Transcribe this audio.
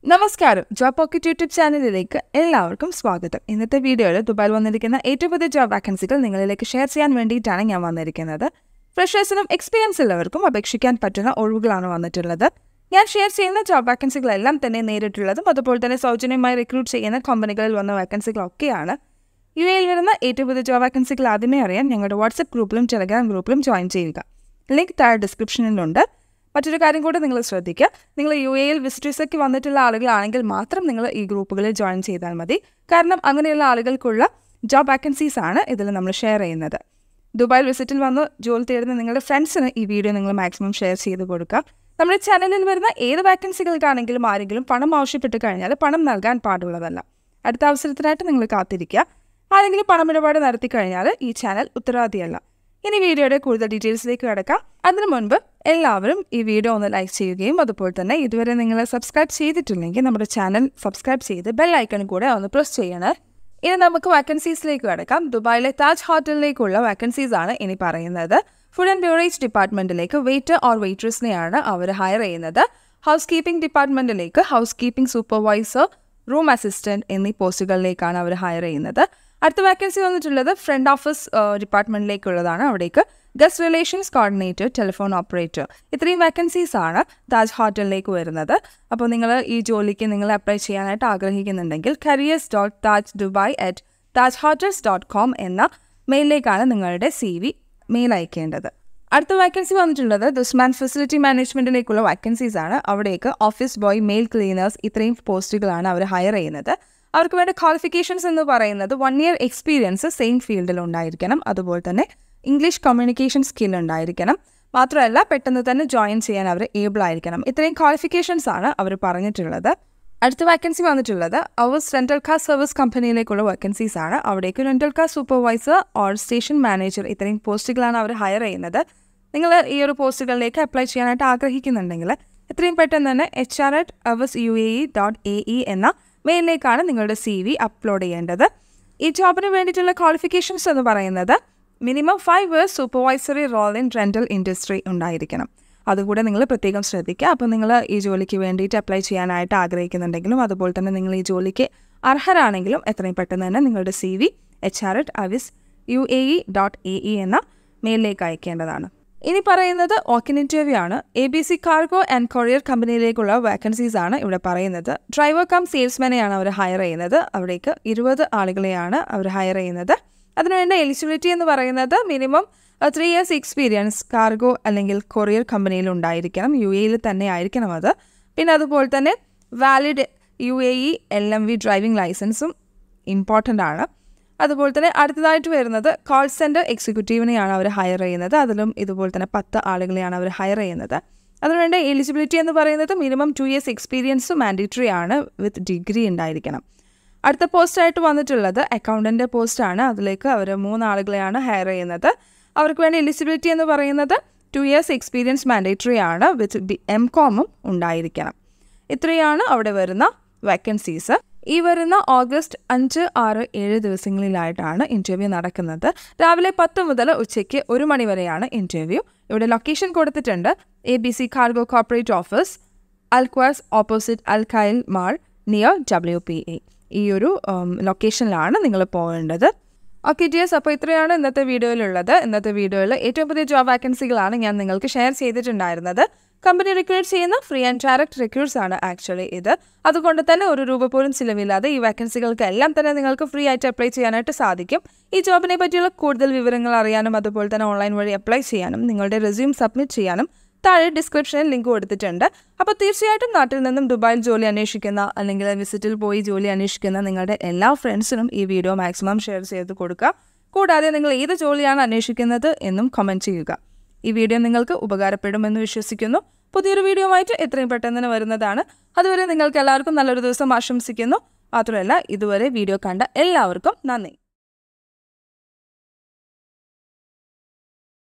നമസ്കാരം job pocket YouTube ചാനലിലേക്ക് എല്ലാവർക്കും സ്വാഗതം ഇന്നത്തെ വീഡിയോയിൽ ദുബായിൽ വന്നിരിക്കുന്ന ഏറ്റവും പുതിയ ജോബ് വാക്കൻസികൾ നിങ്ങളിലേക്ക് ഷെയർ ചെയ്യാൻ വേണ്ടിയിട്ടാണ് ഞാൻ വന്നിരിക്കുന്നത് ഫ്രഷേഴ്സിനും എക്സ്പീരിയൻസ് ഉള്ളവർക്കും അപേക്ഷിക്കാൻ പറ്റുന്ന ഒഴിവുകളാണ് വന്നിട്ടുള്ളത് ഞാൻ ഷെയർ ചെയ്യുന്ന ജോബ് വാക്കൻസികളെല്ലാം തന്നെ നേരിട്ടുള്ളതും അതുപോലെ തന്നെ സൗജന്യമായി റിക്രൂട്ട് ചെയ്യുന്ന കമ്പനികളിൽ വന്ന വാക്കൻസികളൊക്കെയാണ് യു എയിൽ വരുന്ന ഏറ്റവും പുതിയ ജോബ് വാക്കൻസികൾ ആദ്യമേ അറിയാൻ ഞങ്ങളുടെ വാട്സപ്പ് ഗ്രൂപ്പിലും ടെലഗ്രാം ഗ്രൂപ്പിലും ജോയിൻ ചെയ്യുക ലിങ്ക് താഴെ ഡിസ്ക്രിപ്ഷനിലുണ്ട് മറ്റൊരു കാര്യം കൂടി നിങ്ങൾ ശ്രദ്ധിക്കുക നിങ്ങൾ യു എയിൽ വിസിറ്റേഴ്സൊക്കെ വന്നിട്ടുള്ള ആളുകളാണെങ്കിൽ മാത്രം നിങ്ങൾ ഈ ഗ്രൂപ്പുകളിൽ ജോയിൻ ചെയ്താൽ മതി കാരണം അങ്ങനെയുള്ള ആളുകൾക്കുള്ള ജോബ് വാക്കൻസീസ് ആണ് ഇതിൽ നമ്മൾ ഷെയർ ചെയ്യുന്നത് ദുബായിൽ വിസിറ്റിൽ വന്ന് ജോലി തേടുന്ന നിങ്ങളുടെ ഫ്രണ്ട്സിന് ഈ വീഡിയോ നിങ്ങൾ മാക്സിമം ഷെയർ ചെയ്ത് കൊടുക്കുക നമ്മുടെ ചാനലിൽ വരുന്ന ഏത് വാക്കൻസികൾക്കാണെങ്കിലും ആരെങ്കിലും പണം ആവശ്യപ്പെട്ട് കഴിഞ്ഞാൽ പണം നൽകാൻ പാടുള്ളതല്ല അടുത്ത അവസരത്തിനായിട്ട് നിങ്ങൾ കാത്തിരിക്കുക ആരെങ്കിലും പണമിടപാട് നടത്തി കഴിഞ്ഞാൽ ഈ ചാനൽ ഉത്തരവാദിയല്ല ഇനി വീഡിയോയുടെ കൂടുതൽ ഡീറ്റെയിൽസിലേക്ക് കിടക്കാം അതിനു മുൻപ് എല്ലാവരും ഈ വീഡിയോ ഒന്ന് ലൈക്ക് ചെയ്യുകയും അതുപോലെ തന്നെ ഇതുവരെ നിങ്ങൾ സബ്സ്ക്രൈബ് ചെയ്തിട്ടില്ലെങ്കിൽ നമ്മുടെ ചാനൽ സബ്സ്ക്രൈബ് ചെയ്ത് ബെൽ ഐക്കൺ കൂടെ ഒന്ന് പ്രസ് ചെയ്യണേ ഇനി നമുക്ക് വാക്കൻസീസിലേക്ക് കിടക്കാം ദുബായിലെ താജ് ഹോട്ടലിലേക്കുള്ള വാക്കൻസീസ് ആണ് ഇനി പറയുന്നത് ഫുഡ് ആൻഡ് ബിവറേജ് ഡിപ്പാർട്ട്മെന്റിലേക്ക് വെയിറ്റർ ഓർ വെയിറ്റേഴ്സിനെയാണ് അവർ ഹയർ ചെയ്യുന്നത് ഹൗസ് കീപ്പിംഗ് ഡിപ്പാർട്ട്മെന്റിലേക്ക് housekeeping supervisor room assistant എന്നീ പോസ്റ്റുകളിലേക്കാണ് അവർ ഹയർ ചെയ്യുന്നത് അടുത്ത വാക്കൻസി വന്നിട്ടുള്ളത് ഫ്രണ്ട് ഓഫീസ് ഡിപ്പാർട്ട്മെന്റിലേക്കുള്ളതാണ് അവിടേക്ക് guest relations coordinator telephone operator ഇത്രയും വാക്കൻസീസ് ആണ് താജ് ഹോട്ടലിലേക്ക് വരുന്നത് അപ്പോൾ നിങ്ങൾ ഈ ജോലിക്ക് നിങ്ങൾ അപ്ലൈ ചെയ്യാനായിട്ട് ആഗ്രഹിക്കുന്നുണ്ടെങ്കിൽ careers dot Taj Dubai at Taj hotels dot com എന്ന മെയിലിലേക്കാണ് നിങ്ങളുടെ സി വി മെയിൽ അയക്കേണ്ടത് അടുത്ത വാക്കൻസി വന്നിട്ടുള്ളത് ദുസ്മാൻ ഫെസിലിറ്റി മാനേജ്മെന്റിലേക്കുള്ള വാക്കൻസീസ് ആണ് അവിടേക്ക് ഓഫീസ് ബോയ് മെയിൽ ക്ലീനേഴ്സ് ഇത്രയും പോസ്റ്റുകളാണ് അവർ ഹയർ ചെയ്യുന്നത് അവർക്ക് വേണ്ട ക്വാളിഫിക്കേഷൻസ് എന്ന് പറയുന്നത് വൺ ഇയർ എക്സ്പീരിയൻസ് സെയിം ഫീൽഡിൽ ഉണ്ടായിരിക്കണം അതുപോലെ തന്നെ ഇംഗ്ലീഷ് കമ്മ്യൂണിക്കേഷൻ സ്കിൽ ഉണ്ടായിരിക്കണം മാത്രമല്ല പെട്ടെന്ന് തന്നെ ജോയിൻ ചെയ്യാൻ അവർ ഏബിൾ ആയിരിക്കണം ഇത്രയും ക്വാളിഫിക്കേഷൻസ് ആണ് അവർ പറഞ്ഞിട്ടുള്ളത് അടുത്ത വാക്കൻസി വന്നിട്ടുള്ളത് അവേഴ്സ് റെന്റൽ കാർ സർവീസ് കമ്പനിയിലേക്കുള്ള വേക്കൻസീസ് ആണ് അവിടേക്ക് rental car supervisor or station manager ഇത്രയും പോസ്റ്റുകളാണ് അവർ ഹയർ ചെയ്യുന്നത് നിങ്ങൾ ഈ ഒരു പോസ്റ്റുകളിലേക്ക് അപ്ലൈ ചെയ്യാനായിട്ട് ആഗ്രഹിക്കുന്നുണ്ടെങ്കിൽ എത്രയും പെട്ടെന്ന് തന്നെ H R at Avis U A E dot A E എന്ന മെയിലിലേക്കാണ് നിങ്ങളുടെ സി വി അപ്ലോഡ് ചെയ്യേണ്ടത് ഈ ജോബിന് വേണ്ടിയിട്ടുള്ള ക്വാളിഫിക്കേഷൻസ് എന്ന് പറയുന്നത് minimum five years supervisory role in rental industry ഉണ്ടായിരിക്കണം അതുകൂടെ നിങ്ങൾ പ്രത്യേകം ശ്രദ്ധിക്കുക അപ്പോൾ നിങ്ങൾ ഈ ജോലിക്ക് വേണ്ടിയിട്ട് അപ്ലൈ ചെയ്യാനായിട്ട് ആഗ്രഹിക്കുന്നുണ്ടെങ്കിലും അതുപോലെ തന്നെ നിങ്ങൾ ഈ ജോലിക്ക് അർഹരാണെങ്കിലും എത്രയും പെട്ടെന്ന് തന്നെ നിങ്ങളുടെ C V H R at Avis U A E dot A E എന്ന മെയിലിലേക്ക് അയക്കേണ്ടതാണ് ഇനി പറയുന്നത് ഓക്കിൻ ഇൻ്റർവ്യൂ ആണ് A B C cargo and courier കമ്പനിയിലേക്കുള്ള വാക്കൻസീസ് ആണ് ഇവിടെ പറയുന്നത് ഡ്രൈവർ കം സെയിൽസ്മാനെയാണ് അവർ ഹയർ ചെയ്യുന്നത് അവിടേക്ക് ഇരുപത് ആളുകളെയാണ് അവർ ഹയർ ചെയ്യുന്നത് അതിനുവേണ്ട എലിജിബിലിറ്റി എന്ന് പറയുന്നത് minimum three years experience cargo അല്ലെങ്കിൽ കൊറിയർ കമ്പനിയിൽ ഉണ്ടായിരിക്കണം യു എയിൽ തന്നെ ആയിരിക്കണം അത് പിന്നെ അതുപോലെ തന്നെ valid U A E L M V driving ലൈസൻസും ഇമ്പോർട്ടൻ്റ് ആണ് അതുപോലെ തന്നെ അടുത്തതായിട്ട് വരുന്നത് കോൾ സെൻറ്റർ എക്സിക്യൂട്ടീവിനെയാണ് അവർ ഹയർ ചെയ്യുന്നത് അതിലും ഇതുപോലെ തന്നെ പത്ത് ആളുകളെയാണ് അവർ ഹയർ ചെയ്യുന്നത് അതിനുവേണ്ട എലിജിബിലിറ്റി എന്ന് പറയുന്നത് minimum two years experience mandatory ആണ് വിത്ത് ഡിഗ്രി ഉണ്ടായിരിക്കണം അടുത്ത പോസ്റ്റായിട്ട് വന്നിട്ടുള്ളത് അക്കൗണ്ടൻ്റ് പോസ്റ്റാണ് അതിലേക്ക് അവർ മൂന്നാളുകളെയാണ് ഹയർ ചെയ്യുന്നത് അവർക്ക് വേണ്ട എലിജിബിലിറ്റി എന്ന് പറയുന്നത് ടു ഇയേഴ്സ് എക്സ്പീരിയൻസ് മാൻഡേറ്ററി ആണ് വിത്ത് ബി എം കോമും ഉണ്ടായിരിക്കണം ഇത്രയാണ് അവിടെ വരുന്ന വേക്കൻസീസ് ഈ വരുന്ന ഓഗസ്റ്റ് അഞ്ച് ആറ് ഏഴ് ദിവസങ്ങളിലായിട്ടാണ് ഇൻ്റർവ്യൂ നടക്കുന്നത് രാവിലെ പത്ത് മുതൽ ഉച്ചയ്ക്ക് ഒരു മണി വരെയാണ് ഇൻ്റർവ്യൂ ഇവിടെ ലൊക്കേഷൻ കൊടുത്തിട്ടുണ്ട് A B C cargo corporate office Al Quoz opposite Al Khail mall near W P A ഈ ഒരു ലൊക്കേഷനിലാണ് നിങ്ങൾ പോകേണ്ടത് ഓക്കെ ഡിയേഴ്സ് അപ്പോൾ ഇത്രയാണ് ഇന്നത്തെ വീഡിയോയിലുള്ളത് ഇന്നത്തെ വീഡിയോയിൽ ഏറ്റവും പുതിയ ജോബ് വാക്കൻസികളാണ് ഞാൻ നിങ്ങൾക്ക് ഷെയർ ചെയ്തിട്ടുണ്ടായിരുന്നത് കമ്പനി റിക്രൂട്ട് ചെയ്യുന്ന ഫ്രീ ആൻഡ് ഡയറക്റ്റ് റിക്രൂട്ട്സ് ആണ് ആക്ച്വലി ഇത് അതുകൊണ്ട് തന്നെ ഒരു രൂപ പോലും ചിലവില്ലാതെ ഈ വാക്കൻസികൾക്ക് എല്ലാം തന്നെ നിങ്ങൾക്ക് ഫ്രീ ആയിട്ട് അപ്ലൈ ചെയ്യാനായിട്ട് സാധിക്കും ഈ ജോബിനെ പറ്റിയുള്ള കൂടുതൽ വിവരങ്ങൾ അറിയാനും അതുപോലെ തന്നെ ഓൺലൈൻ വഴി അപ്ലൈ ചെയ്യാനും നിങ്ങളുടെ റെസ്യൂം സബ്മിറ്റ് ചെയ്യാനും താഴെ ഡിസ്ക്രിപ്ഷനിൽ ലിങ്ക് കൊടുത്തിട്ടുണ്ട് അപ്പോൾ തീർച്ചയായിട്ടും നാട്ടിൽ നിന്നും ദുബായിൽ ജോലി അന്വേഷിക്കുന്ന അല്ലെങ്കിൽ വിസിറ്റിൽ പോയി ജോലി അന്വേഷിക്കുന്ന നിങ്ങളുടെ എല്ലാ ഫ്രണ്ട്സിനും ഈ വീഡിയോ മാക്സിമം ഷെയർ ചെയ്ത് കൊടുക്കുക കൂടാതെ നിങ്ങൾ ഏത് ജോലിയാണ് അന്വേഷിക്കുന്നത് എന്നും കമൻറ്റ് ചെയ്യുക ഈ വീഡിയോ നിങ്ങൾക്ക് ഉപകാരപ്പെടുമെന്ന് വിശ്വസിക്കുന്നു പുതിയൊരു വീഡിയോ ആയിട്ട് എത്രയും പെട്ടെന്ന് തന്നെ വരുന്നതാണ് അതുവരെ നിങ്ങൾക്ക് എല്ലാവർക്കും നല്ലൊരു ദിവസം ആശംസിക്കുന്നു മാത്രമല്ല ഇതുവരെ വീഡിയോ കണ്ട എല്ലാവർക്കും നന്ദി